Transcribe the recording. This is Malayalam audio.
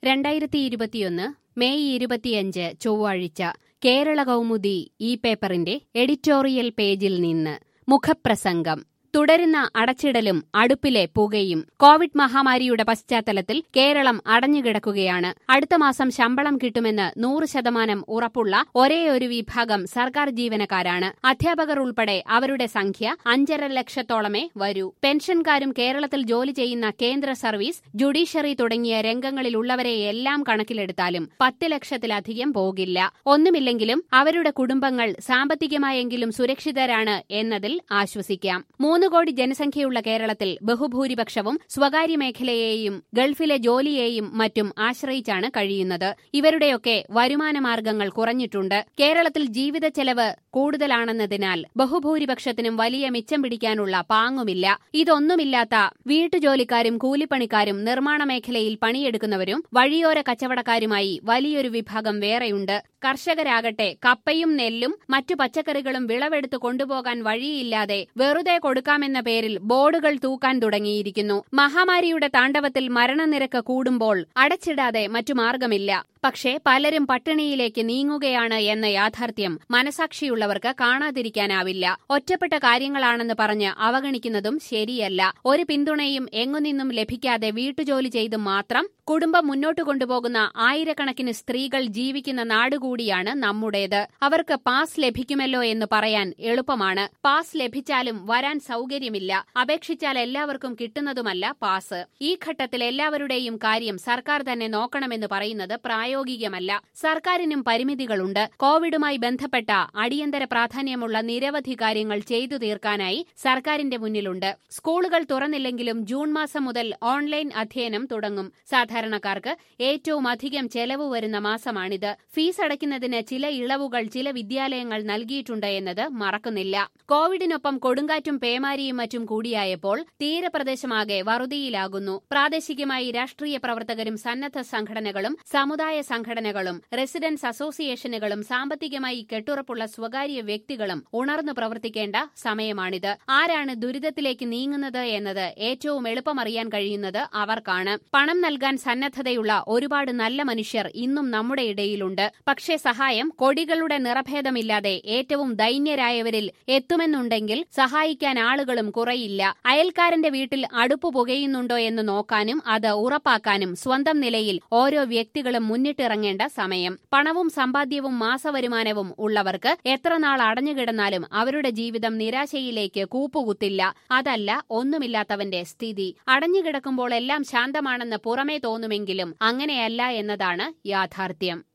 രണ്ടായിരത്തി ഇരുപത്തിയൊന്ന് മെയ് ഇരുപത്തിയഞ്ച് ചൊവ്വാഴ്ച കേരള കൗമുദി ഈ പേപ്പറിന്റെ എഡിറ്റോറിയൽ പേജിൽ നിന്ന് മുഖപ്രസംഗം തുടരുന്ന അടച്ചിടലും അടുപ്പിലെ പുകയും കോവിഡ് മഹാമാരിയുടെ പശ്ചാത്തലത്തിൽ കേരളം അടഞ്ഞുകിടക്കുകയാണ് അടുത്ത മാസം ശമ്പളം കിട്ടുമെന്ന് നൂറ് ശതമാനം ഉറപ്പുള്ള ഒരേയൊരു വിഭാഗം സർക്കാർ ജീവനക്കാരാണ് അധ്യാപകർ ഉൾപ്പെടെ അവരുടെ സംഖ്യ അഞ്ചര ലക്ഷത്തോളമേ വരൂ പെൻഷൻകാരും കേരളത്തിൽ ജോലി ചെയ്യുന്ന കേന്ദ്ര സർവീസ് ജുഡീഷ്യറി തുടങ്ങിയ രംഗങ്ങളിലുള്ളവരെയെല്ലാം കണക്കിലെടുത്താലും പത്ത് ലക്ഷത്തിലധികം പോകില്ല ഒന്നുമില്ലെങ്കിലും അവരുടെ കുടുംബങ്ങൾ സാമ്പത്തികമായെങ്കിലും സുരക്ഷിതരാണ് എന്നതിൽ ആശ്വസിക്കാം മൂന്ന് കോടി ജനസംഖ്യയുള്ള കേരളത്തിൽ ബഹുഭൂരിപക്ഷവും സ്വകാര്യ മേഖലയെയും ഗൾഫിലെ ജോലിയെയും മറ്റും ആശ്രയിച്ചാണ് കഴിയുന്നത് ഇവരുടെയൊക്കെ വരുമാന മാർഗങ്ങൾ കുറഞ്ഞിട്ടുണ്ട് കേരളത്തിൽ ജീവിത ചെലവ് കൂടുതലാണെന്നതിനാൽ ബഹുഭൂരിപക്ഷത്തിനും വലിയ മിച്ചം പിടിക്കാനുള്ള പാങ്ങുമില്ല ഇതൊന്നുമില്ലാത്ത വീട്ടുജോലിക്കാരും കൂലിപ്പണിക്കാരും നിർമ്മാണ മേഖലയിൽ പണിയെടുക്കുന്നവരും വഴിയോര കച്ചവടക്കാരുമായി വലിയൊരു വിഭാഗം വേറെയുണ്ട് കർഷകരാകട്ടെ കപ്പയും നെല്ലും മറ്റു പച്ചക്കറികളും വിളവെടുത്ത് കൊണ്ടുപോകാൻ വഴിയില്ലാതെ വെറുതെ കൊടുക്കാമെന്ന പേരിൽ ബോർഡുകൾ തൂക്കാൻ തുടങ്ങിയിരിക്കുന്നു മഹാമാരിയുടെ താണ്ഡവത്തിൽ മരണനിരക്ക് കൂടുമ്പോൾ അടച്ചിടാതെ മറ്റു മാർഗമില്ല പക്ഷേ പലരും പട്ടിണിയിലേക്ക് നീങ്ങുകയാണ് എന്ന യാഥാർത്ഥ്യം മനസാക്ഷിയുള്ളവർക്ക് കാണാതിരിക്കാനാവില്ല ഒറ്റപ്പെട്ട കാര്യങ്ങളാണെന്ന് പറഞ്ഞ് അവഗണിക്കുന്നതും ശരിയല്ല ഒരു പിന്തുണയും എങ്ങുനിന്നും ലഭിക്കാതെ വീട്ടുജോലി ചെയ്ത് മാത്രം കുടുംബം മുന്നോട്ട് കൊണ്ടുപോകുന്ന ആയിരക്കണക്കിന് സ്ത്രീകൾ ജീവിക്കുന്ന നാടുകൂടിയാണ് നമ്മുടേത് അവർക്ക് പാസ് ലഭിക്കുമല്ലോ എന്ന് പറയാൻ എളുപ്പമാണ് പാസ് ലഭിച്ചാലും വരാൻ സൗകര്യമില്ല അപേക്ഷിച്ചാൽ എല്ലാവർക്കും കിട്ടുന്നതുമല്ല പാസ് ഈ ഘട്ടത്തിൽ എല്ലാവരുടെയും കാര്യം സർക്കാർ തന്നെ നോക്കണമെന്ന് പറയുന്നത് പ്രായോഗികമല്ല സർക്കാരിനും പരിമിതികളുണ്ട് കോവിഡുമായി ബന്ധപ്പെട്ട അടിയന്തര പ്രാധാന്യമുള്ള നിരവധി കാര്യങ്ങൾ ചെയ്തു തീർക്കാനായി സർക്കാരിന്റെ മുന്നിലുണ്ട് സ്കൂളുകൾ തുറന്നില്ലെങ്കിലും ജൂൺ മാസം മുതൽ ഓൺലൈൻ അധ്യയനം തുടങ്ങും സാധാരണക്കാർക്ക് ഏറ്റവും അധികം ചെലവ് വരുന്ന മാസമാണിത് ഫീസ് അടയ്ക്കുന്നതിന് ചില ഇളവുകൾ ചില വിദ്യാലയങ്ങൾ നൽകിയിട്ടുണ്ട് എന്നത് മറക്കുന്നില്ല കോവിഡിനൊപ്പം കൊടുങ്കാറ്റും പേമാരിയും മറ്റും കൂടിയായപ്പോൾ തീരപ്രദേശമാകെ വറുതിയിലാകുന്നു പ്രാദേശികമായി രാഷ്ട്രീയ പ്രവർത്തകരും സന്നദ്ധ സംഘടനകളും സമുദായ സംഘടനകളും റെസിഡൻസ് അസോസിയേഷനുകളും സാമ്പത്തികമായി കെട്ടുറപ്പുള്ള സ്വകാര്യ വ്യക്തികളും ഉണർന്നു പ്രവർത്തിക്കേണ്ട സമയമാണിത് ആരാണ് ദുരിതത്തിലേക്ക് നീങ്ങുന്നത് എന്നത് ഏറ്റവും എളുപ്പമറിയാൻ കഴിയുന്നത് അവർക്കാണ് പണം നൽകാൻ സന്നദ്ധതയുള്ള ഒരുപാട് നല്ല മനുഷ്യർ ഇന്നും നമ്മുടെ ഇടയിലുണ്ട് പക്ഷേ സഹായം കൊടികളുടെ നിറഭേദമില്ലാതെ ഏറ്റവും ദൈന്യരായവരിൽ എത്തുമെന്നുണ്ടെങ്കിൽ സഹായിക്കാൻ ആളുകളും കുറയില്ല അയൽക്കാരന്റെ വീട്ടിൽ അടുപ്പ് പുകയുന്നുണ്ടോ എന്ന് നോക്കാനും അത് ഉറപ്പാക്കാനും സ്വന്തം നിലയിൽ ഓരോ വ്യക്തികളും മുന്നിട്ടിറങ്ങേണ്ട സമയം പണവും സമ്പാദ്യവും മാസവരുമാനവും ഉള്ളവർക്ക് എത്ര നാൾ അടഞ്ഞുകിടന്നാലും അവരുടെ ജീവിതം നിരാശയിലേക്ക് കൂപ്പുകുത്തില്ല അതല്ല ഒന്നുമില്ലാത്തവന്റെ സ്ഥിതി അടഞ്ഞുകിടക്കുമ്പോൾ എല്ലാം ശാന്തമാണെന്ന് പുറമേ തോന്നുമെങ്കിലും അങ്ങനെയല്ല എന്നതാണ് യാഥാർത്ഥ്യം